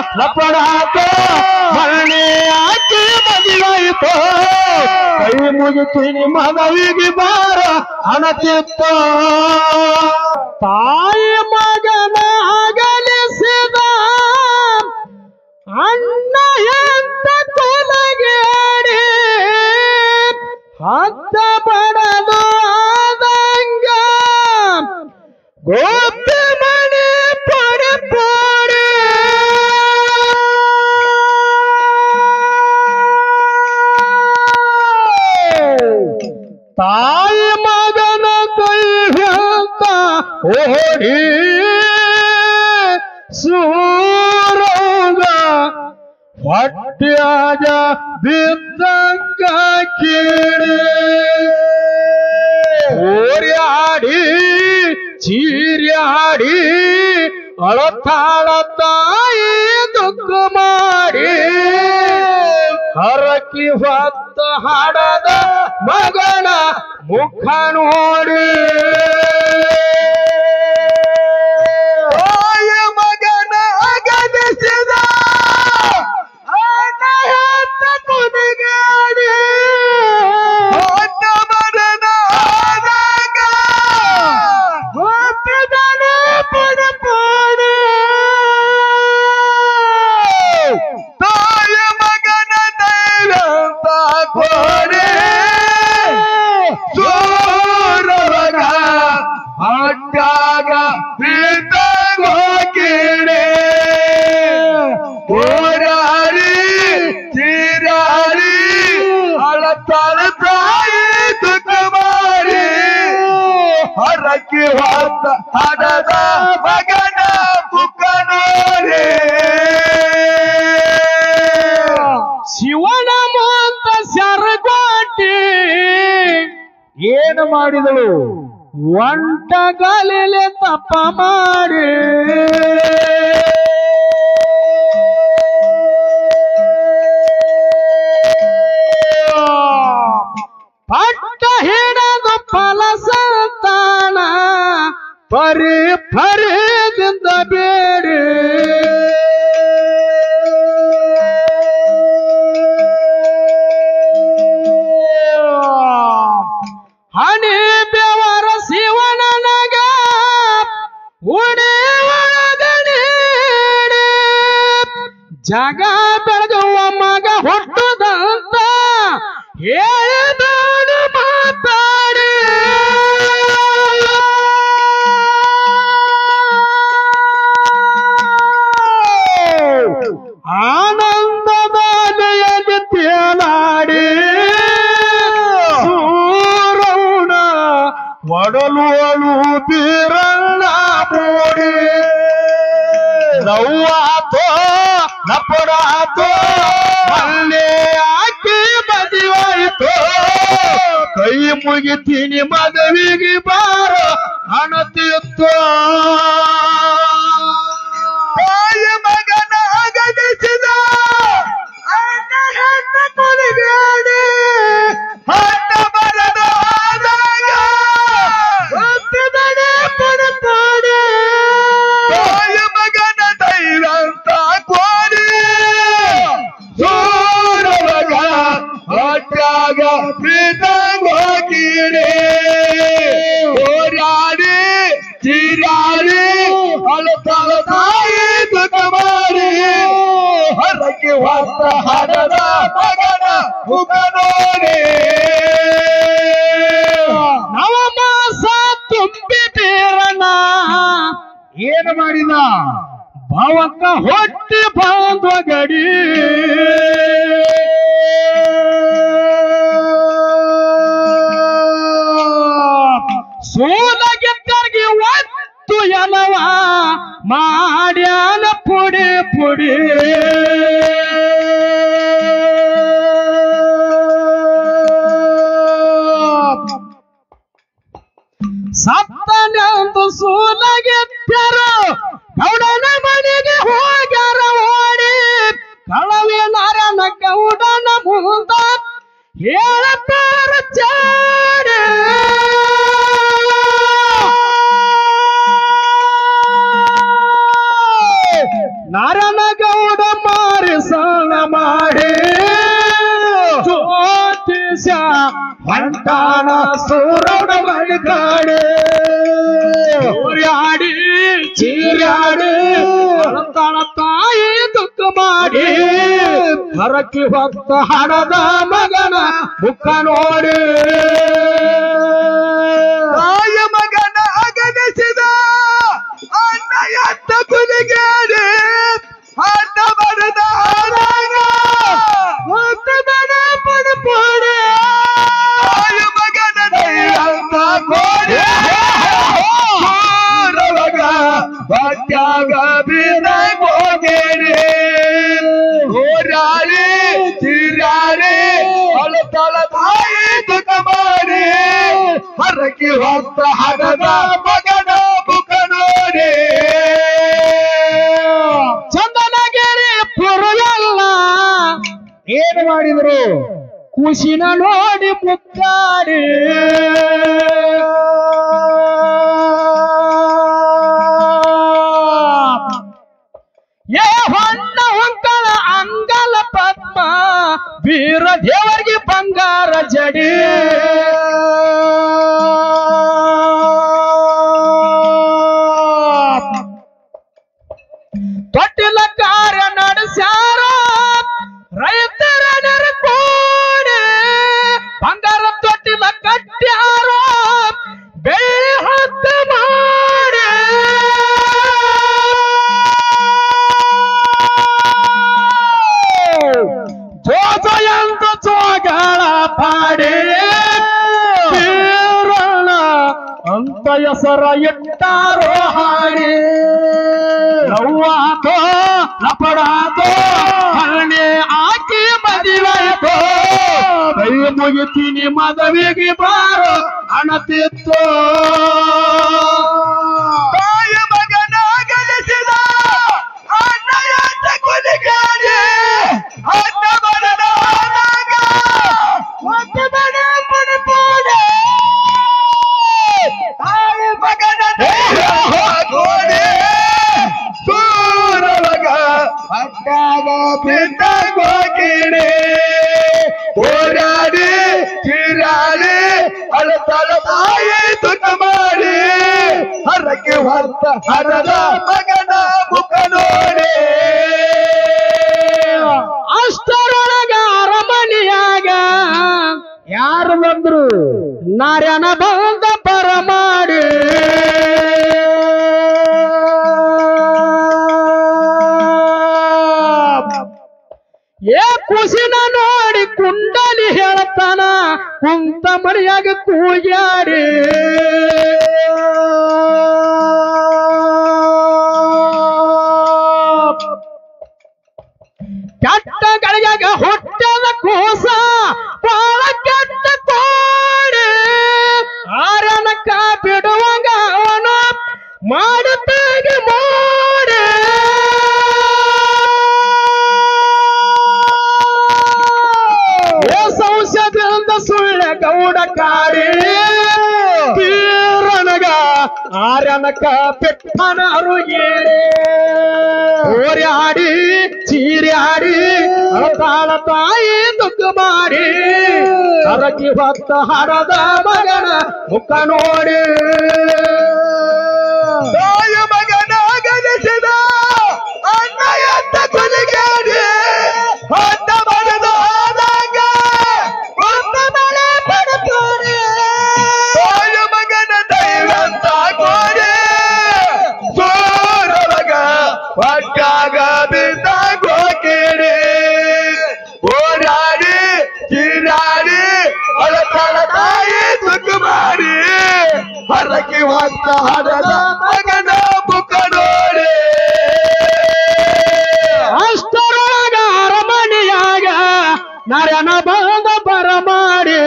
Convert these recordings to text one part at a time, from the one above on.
ಲಪಡಾತ ಮರಣೆ ಹಾಕಿ ಮದುವಾಯಿತು ಕೈ ಮುಗಿತೀನಿ ಮಗವಿಗೆ ಬಾರ ಅಣತಿತ್ತ ತಾಯಿ ಮಗನ ಅಗಲಿಸಿದ ಅಣ್ಣ ಎಂತ ಕೊಲಗೇಡಿ ಹತ್ತ ಬಡದು ಆದಂಗ ಗೋಪಿ ಮಣಿ ಪಡ ಪೋಡೆ ತಾಯಿ ಮಗನ ಕೈ ಅಂತ ಓಡಿ ಸೂರಂಗ ಹೊಟ್ಯಾಗ ಬಿದ್ದಂಗ ಕೀಡೆ ಓರ್ಯಾಡಿ ಚೀರ್ಯಾಡಿ ಅಳತಾಳ ತಾಯಿ ದುಃಖ ಮಾಡಿ ಹರಕಿ ಹೊತ್ತ ಹಾಡದ ಮಗನ ಮುಖ ನೋಡಿ ತಾಯ ಮಗನ ಅಗದಿಸಿದ ಅಣ್ಣ ಹೆತ್ತ ಕುದಿಗಾಡಿ ಹೊತ್ತ ಮರಣ ಆದಾಗ ಹೊತ್ತದನೆ ಪಡಪಾಡಿ ತಾಯ ಮಗನ ದೈವಂತ ಕೋಡೆ ಸೂರವಗ ಅಡ್ಡಾಗ ಪ್ರೀತಗೋಕಿಡೆ ಓಡಾಡಿ ಚೀರಾಡಿ ಅಳತಾಳ ತಾಯಿ ದುಃಖ ಮಾಡಿ ಹರಕಿ ಹೊತ್ತ ಹಡದ ಮಗನ ಮುಖ ನೋಡಿ ಶಿವನ ಮುಂದ ಸರಗೋಟಿ ಏನು ಮಾಡಿದಳು ಒಂಟ ಗಾಲಿಲೆ ತಪ್ಪ ಮಾಡಿ ಪಟ್ಟ ಹಿಡದು ಫಲ ಸಂತಾನ ಪರಿ ಪರಿದಿಂದ ಬೇಡಿ ಹಣಿ ಬೆವರ ಶಿವನನಗ ಉಡಿ ಒಳಗಡೆ ಜಗ ಬೆಳಗುವ ಮಗ ಹುಟ್ಟುದಂತ ಹೇಳಿದನು ಮಾತಾಡಿ ಆನಂದದ ಅಲೆಯಲ್ಲಿ ತೇಲಾಡಿ ಸೂರೌಣ ಒಡಲು ಅಳು ಬೀರಣ್ಣ ಮೂಡಿ ನವ್ವಾತೋ ನಪಡಾತೋ ಮಲ್ಲೆ ಹಾಕಿ ಮದುವಾಯಿತು ಕೈ ಮುಗಿತೀನಿ ಮದುವೆಗೆ ಬಾರ ಅಣತಿತ್ತು ತಾಯ ಮಗನ ಅಗದಿಸಿದ ಅಣ್ಣ ಹೆತ್ತ ಕೊಲಿಗಾಡಿ ಹಟ್ಟ ಬರದ ಆದಾಗ ಹೊತ್ತಿದನೆ ಪಡಪಾಡಿ ತಾಯ ಮಗನ ದೈವಂತ ಕೋರಿ ಸೂರವಗ ಹೊಟ್ಟಾಗ ಪ್ರೀತಗೋಕಿಡೆ ಓಡಾಡಿ ಚೀರಾಡಿ ಅಳತಾಳ ತಾಯಿ ದುಃಖ ಮಾಡಿ ಹರಕೆ ಹೊತ್ತ ಹಡದ ಮಗನ ಮುಖ ನೋಡಿ ನವಮಾಸ ತುಂಬಿ ಬೀರಣ ಏನು ಮಾಡಿದ ಭಾವಕ್ಕ ಹೊಟ್ಟಿ ಬಾಂಧ್ವ ಗಡಿ ಸೋಲಗೆದ್ದರ್ಗೆ ಒತ್ತು ಎನವ ಮಾಡ್ಯಾನ ಪುಡಿ ಪುಡಿ ಸತ್ತನೆಂದು ಸೂಲಗೆತ್ತರು ಗೌಡನ ಮನೆಗೆ ಹೋಗ್ಯಾರ ಓಡಿ ಕಳವಿ ನರನ ಗೌಡನ ಮುಂದ ಹೇಳತಾರ ಚಾಡಿ ನಾರಾಯಣಗೌಡ ಮಾರಿಸಣ ಮಾಡಿ ಜ್ಯೋತಿಷ ಹೊಂಟಾಣ ಸೂರೌಡ ಮಡಿಕಾಡಿ ಊರ್ಯಾಡಿ ಚೀರ್ಯಾಡಿ ಅಳತಾಳ ತಾಯಿ ದುಃಖ ಮಾಡಿ ಹರಕಿ ಹೊತ್ತ ಹಣದ ಮಗನ ಮುಖ ನೋಡಿ ತಾಯ ಮಗನ ಅಗಣಿಸಿದ ಅಣ್ಣ ಎತ್ತ ಕುಲಿಗೇರಿ ಅಣ್ಣ ಬಡದ ಆದಾಗ ಹೊತ್ತ ಬಡ ಪಡ್ಪೋಡೆ ತಾಯ ಮಗನ ದೈವಂತ ಕೋಡಿ ಸೂರವಗ ಹೊಟ್ಯಾಗ ಬೀದ ಹೋಗೇರಿ ಹೋರಾಡಿ ತಿರ್ಯಾಡಿ ಅಳತಳ ತಾಯಿ ದುಃಖ ಮಾಡಿ ಹರಕಿ ಹೊತ್ತ ಹಣದ ಮಗನ ಮುಖ ನೋಡಿ ಚಂದನಗಿರಿ ಪುರಯಲ್ಲ ಏನ್ ಮಾಡಿದ್ರು ಖುಷಿನ ನೋಡಿ ಮುಕ್ಕಾಡಿ ಏ ಹೊಣ್ಣ ಹೊಂಕಳ ಅಂಗಲ ಪದ್ಮ ವೀರ ದೇವರಿಗೆ ಬಂಗಾರ ಜಡಿ ತೊಟ್ಟಿಲ ಕಾರ್ಯ ನಡೆಸ್ಯಾರ ರೈತರ ನೆರಕೋಡೆ ಬಂಗಾರ ತೊಟ್ಟಿಲ ಕಟ್ಟ್ಯಾರ ಬೆಳ್ಳಿ ಹತ್ತ ಮಾಡಿ ಜೋಜ ಎಂತ ಜೋಗಳ ಪಾಡಿ ಬೀರಣ್ಣ ಅಂತ ಹೆಸರ ಇಟ್ಟಾರೋ ಹಾಡಿ ಲವ್ವಾತೋ ಲಪಡಾತೋ ಹರಣೆ ಆಕಿ ಮದುವಾಯ್ತೋ ಕೈ ಮುಗಿತೀನಿ ಮದುವೆಗೆ ಬಾರೋ ಅಣತಿತ್ತು ತಾಯ ಮಗನ ಗಳಿಸಿದ ಅಣ್ಣ ಎತ್ತ ಕುಲಿಗಾಡಿ ಅಣ್ಣ ಬಡದ ಆದಾಗ ಒಂದು ಬಡ ಪಡ್ಪೋಡೆ ತಾಯ ಮಗನ ದೇಹ ಗೋಡೆ ಸೂರವಗ ಅಟ್ಟಾಗ ಬಿದ್ದ ಗೋಕಿಡಿ ಹೋರಾಡಿ ಚೀರಾಡಿ ಅಳತಳ ತಾಯಿ ತುಟ ಮಾಡಿ ಹರಕೆ ಹೊತ್ತ ಹರದ ಮಗನ ಮುಖ ನೋಡಿ ಅಷ್ಟರೊಳಗ ಅರಮನೆಯಾಗ ಯಾರು ಬಂದ್ರು ನಾರ್ಯನ ಬಂದ ಬರಮಾಡಿ ಏ ಖುಷಿನ ನೋಡಿ ಕುಂಡಲಿ ಹೇಳ್ತಾನ ಕುಂತ ಮನೆಯಾಗ ಕೂಗ್ಯಾಡಿ ಕೆಟ್ಟ ಗಳಿಗಾಗ ಹುಟ್ಟದ ಕೂಸ ಬಾಳ ಕೆಟ್ಟ ಕೋಡೆ ಆರನಕ್ಕ ಬಿಡುವಾಗ ಅವನು ಮಾಡುತ್ತಾಗ ಮೋಡೆ ಏ ಸಂಶಯದಿಂದ ಸುಳ್ಳ ಗೌಡ ಕಾಡಿ ತೀರನಗ ಆರ್ಯನಕ ಪೆಟ್ಟನ ಅರುಗೇಡೆ ಓರ್ಯಾಡಿ ಚೀರ್ಯಾಡಿ ಅಳತಾಳ ತಾಯಿ ದುಃಖ ಮಾಡಿ ಕರಕಿ ಹೊತ್ತ ಹಡದ ಮಗನ ಮುಖ ನೋಡಿ ತಾಯ ಮಗನ ಗಳಿಸಿದ ಅಣ್ಣ ಎತ್ತ ಕುಲಿಗಾಡಿ ಅಣ್ಣ ಬಡದ ಆದಾಗ ಒಂದು ಮಳೆ ಪಡ್ಪೋಡೆ ತಾಯ ಮಗನ ದೈವಂತ ಕೋಡೆ ಸೂರವಗ ಹೊಟ್ಟಾಗ ಬಿದ್ದ ಗೋಕಿಡಿ ಓಡಾಡಿ ಚೀರಾಡಿ ಅಳತಳ ತಾಯಿ ದುಃಖ ಮಾಡಿ ಹರಕಿ ಹೊತ್ತ ಹರದ ಮಗನ ಮುಖ ನೋಡಿ ಅಷ್ಟರೊಳಗ ಅರಮನೆಯಾಗ ನಾರ್ಯನ ಬಂದ ಬರಮಾಡಿ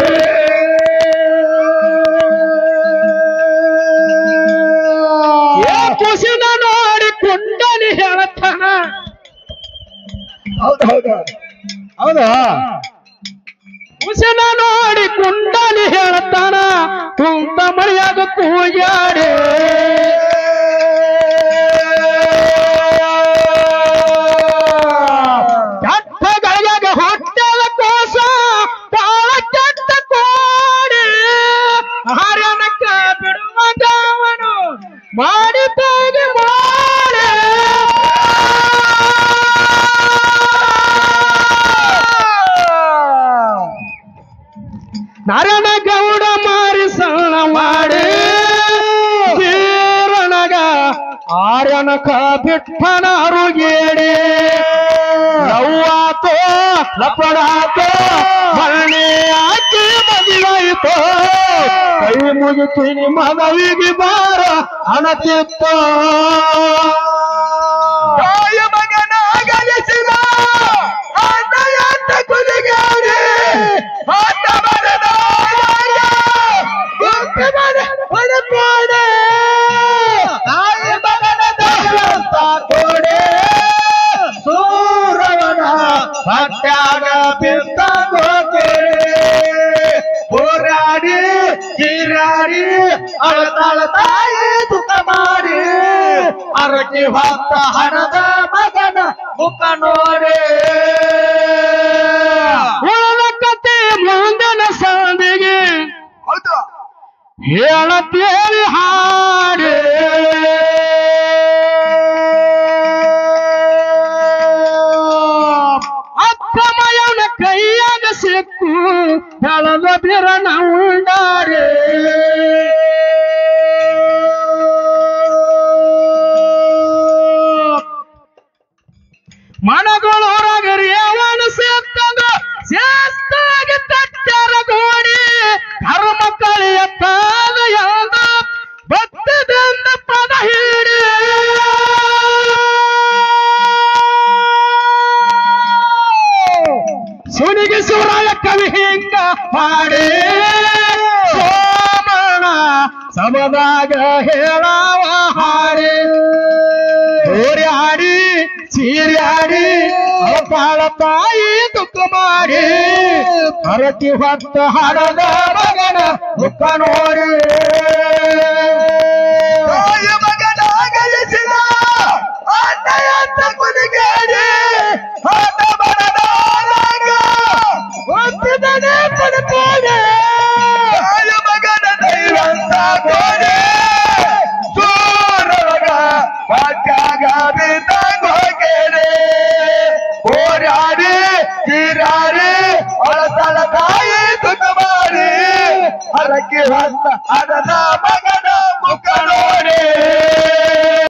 ಏ ಖುಷಿನ ನೋಡಿ ಕುಂಡಲಿ ಹೇಳ್ತಾನ ಹೌದು ಹೌದು ಹೌದಾ ಖುಷಿನ ನೋಡಿ ಕುಂಡಲಿ ಹೇಳ್ತಾನ ಕುಂತ ಮಳೆಯಾಗ ಕೂಗ್ಯಾಡಿ ನಾರಾಯಣ ಗೌಡ ಮಾರಿ ಸಣ್ಣ ಮಾಡಿ ಕೀರಣಗ ಆರ್ಯನಕ ಬಿಟ್ಟನ ಅರುಗೇಡಿ ಲವ್ವಾತೋ ಲಪಡಾತೋ ಮರಣೆ ಹಾಕಿ ಮದುವಾಯಿತೋ ಕೈ ಮುಗಿತೀನಿ ಮಗವಿಗೆ ಬಾರ ಅಣತಿತ್ತೋ ತಾಯ ಮಗನ ಅಗಲಿಸಿದ ಅಣ್ಣಯ್ಯಂತ ಕುಲಿಗಾಡಿ ಆಟ ಬರದ ಗುಂಪು ಮನೆ ಹೊರಪಾಡೆ ತಾಯಿ ಮಗನ ದಯವಂತ ಕೋಡೆ ಸೂರವನ ಹಟ್ಟಾಗ ಬಿದ್ದ ಗೋಕೆರೆ ಹೋರಾಡಿ ಕಿರಾಡಿ ಅಳತಾಳ ತಾಯಿ ದುಃಖ ಮಾಡಿ ಅರಕಿ ಹೊತ್ತ ಹಣದ ಮಗನ ಮುಖ ನೋಡಿ ಉಳದ ಕತೆ ಮುಂದನ ಸಂದಿಗೆ ಹೌದು ಹೇಳತ್ತೇಳಿ ಹಾಡಿ ಅಕ್ಕಮಯನ ಕೈಯಾಗ ಸಿಕ್ಕು ಹೇಳದ ಬಿರಣ ಉಂಡಾರೆ ಮನಗಳು ಹೊರಗರಿ ಅವನ ಸೇರ್ತಂಗ ಶಾಸ್ತ್ರಾಗಿ ತಟ್ಟರ ಗೋಡಿ ಧರ್ಮ ಕಳೆಯ ಪಾದ ಯಾದ ಭಕ್ತದಿಂದ ಪದ ಹಿಡಿ ಸುನಿಗೆ ಶಿವರಾಯ ಕವಿ ಹಿಂಗ ಮಾಡಿ ಸೋಮಣ ಸಬದಾಗ ಹೇಳವ ಹಾಡಿ ಓರ್ಯಾಡಿ ಚೀರ್ಯಾಡಿ ಅವತಾಳ ತಾಯಿ ದುಃಖ ಮಾಡಿ ಹರತಿ ಹೊತ್ತ ಹಡದ ಮಗನ ದುಃಖ ನೋಡಿ ತಾಯ ಮಗನ ಅಗಲಿಸಿದ ಅಣ್ಣಯ್ಯಂತ ಕುಲಿಗಾಡಿ ಆಟ ಬರದ ಒತ್ತಿದನೆ ಪಡ್ಕೋಡೆ ತಾಯ ಮಗನ ದೈವಂತ ಕೋಡೆ ಸೂರವಗ ವಾಟ್ಯಾಗ ಬಿದ್ದ ಗೋಕೆರೆ ಹೋರಾಡಿ ಕಿರಾಡಿ ಅಳತಳ ತಾಯಿ ದುಃಖ ಮಾಡಿ ಹರಕಿ ಹೊತ್ತ ಹಣದ ಮಗನ